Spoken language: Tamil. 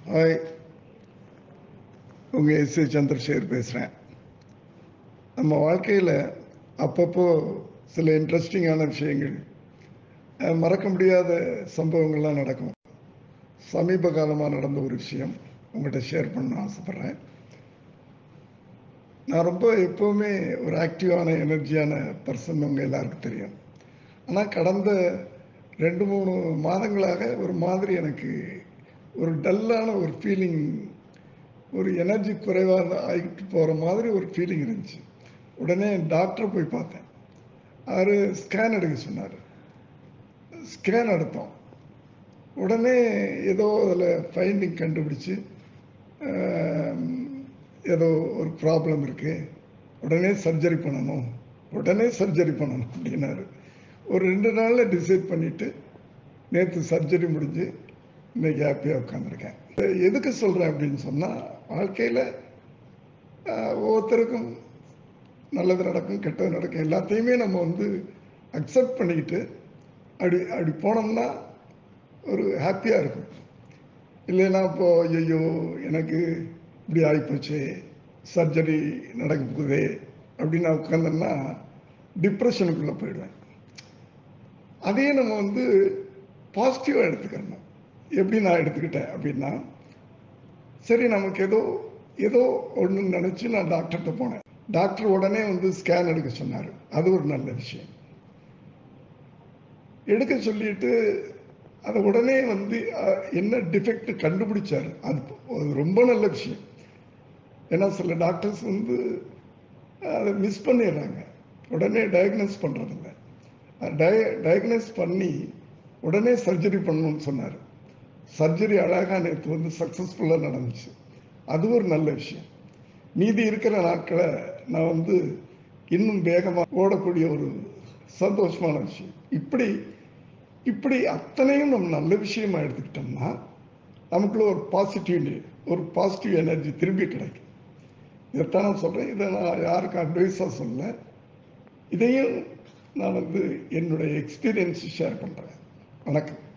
ஹாய் உங்கள் எஸ் ஏ சந்திரசேகர் பேசுகிறேன் நம்ம வாழ்க்கையில் அப்பப்போ சில இன்ட்ரெஸ்டிங்கான விஷயங்கள் அஹ், மறக்க முடியாத சம்பவங்கள்லாம் நடக்கும் சமீப காலமாக நடந்த ஒரு விஷயம் உங்கள்கிட்ட ஷேர் பண்ண ஆசைப்பட்றேன் நான் ரொம்ப எப்போவுமே ஒரு ஆக்டிவான எனர்ஜியான பர்சன் உங்கள் எல்லாருக்கும் தெரியும் ஆனால் கடந்த ரெண்டு மூணு மாதங்களாக ஒரு மாதிரி எனக்கு ஒரு டல்லான ஒரு ஃபீலிங் ஒரு எனர்ஜி குறைவாக ஆகிட்டு போகிற மாதிரி ஒரு ஃபீலிங் இருந்துச்சு உடனே டாக்டரை போய் பார்த்தேன் அவர் ஸ்கேன் எடுக்க சொன்னார் ஸ்கேன் எடுத்தோம் உடனே ஏதோ அதில் ஃபைண்டிங் கண்டுபிடிச்சு ஆம், ஏதோ ஒரு ப்ராப்ளம் இருக்குது உடனே சர்ஜரி பண்ணணும் உடனே சர்ஜரி பண்ணணும் அப்படின்னாரு ஒரு ரெண்டு நாளில் டிசைட் பண்ணிவிட்டு நேற்று சர்ஜரி முடிஞ்சு இன்னைக்கு ஹாப்பியாக உட்காந்துருக்கேன் எதுக்கு சொல்கிறேன் அப்படின்னு சொன்னால் வாழ்க்கையில் ஒவ்வொருத்தருக்கும் நல்லது நடக்கும் கெட்டது நடக்கும் எல்லாத்தையுமே நம்ம வந்து அக்செப்ட் பண்ணிக்கிட்டு அப்படி அப்படி போனோம்னா ஒரு ஹாப்பியாக இருக்கும் இல்லைன்னா இப்போ ஐயோ எனக்கு இப்படி ஆகிப்போச்சு சர்ஜரி நடக்க போகுதே அப்படின்னு நான் உட்காந்தேன்னா டிப்ரெஷனுக்குள்ளே போயிடுவேன் அதையே நம்ம வந்து பாசிட்டிவாக எடுத்துக்கணும் எப்படி நான் எடுத்துக்கிட்டேன் அப்படின்னா சரி நமக்கு ஏதோ ஏதோ ஒன்று நினச்சி நான் டாக்டர்கிட்ட போனேன் டாக்டர் உடனே வந்து ஸ்கேன் எடுக்க சொன்னார் அது ஒரு நல்ல விஷயம் எடுக்க சொல்லிட்டு அதை உடனே வந்து அஹ், என்ன டிஃபெக்ட் கண்டுபிடிச்சார் அது அது ரொம்ப நல்ல விஷயம் ஏன்னா சில டாக்டர்ஸ் வந்து அதை மிஸ் பண்ணிடுறாங்க உடனே டயக்னோஸ் பண்ணுறதில்ல டய டயக்னோஸ் பண்ணி உடனே சர்ஜரி பண்ணணும்னு சொன்னார் சர்ஜரி அழகாக நேற்று வந்து சக்ஸஸ்ஃபுல்லாக நடந்துச்சு அது ஒரு நல்ல விஷயம் மீதி இருக்கிற நாட்களை நான் வந்து இன்னும் வேகமாக ஓடக்கூடிய ஒரு சந்தோஷமான விஷயம் இப்படி இப்படி அத்தனையும் நம்ம நல்ல விஷயமா எடுத்துக்கிட்டோம்னா நமக்குள்ள ஒரு பாசிட்டிவ் ஒரு பாசிட்டிவ் எனர்ஜி திரும்பி கிடைக்கும் இதைத்தான் நான் சொல்கிறேன் இதை நான் யாருக்கும் அட்வைஸாக சொல்லல இதையும் நான் வந்து என்னுடைய எக்ஸ்பீரியன்ஸ் ஷேர் பண்ணுறேன் வணக்கம்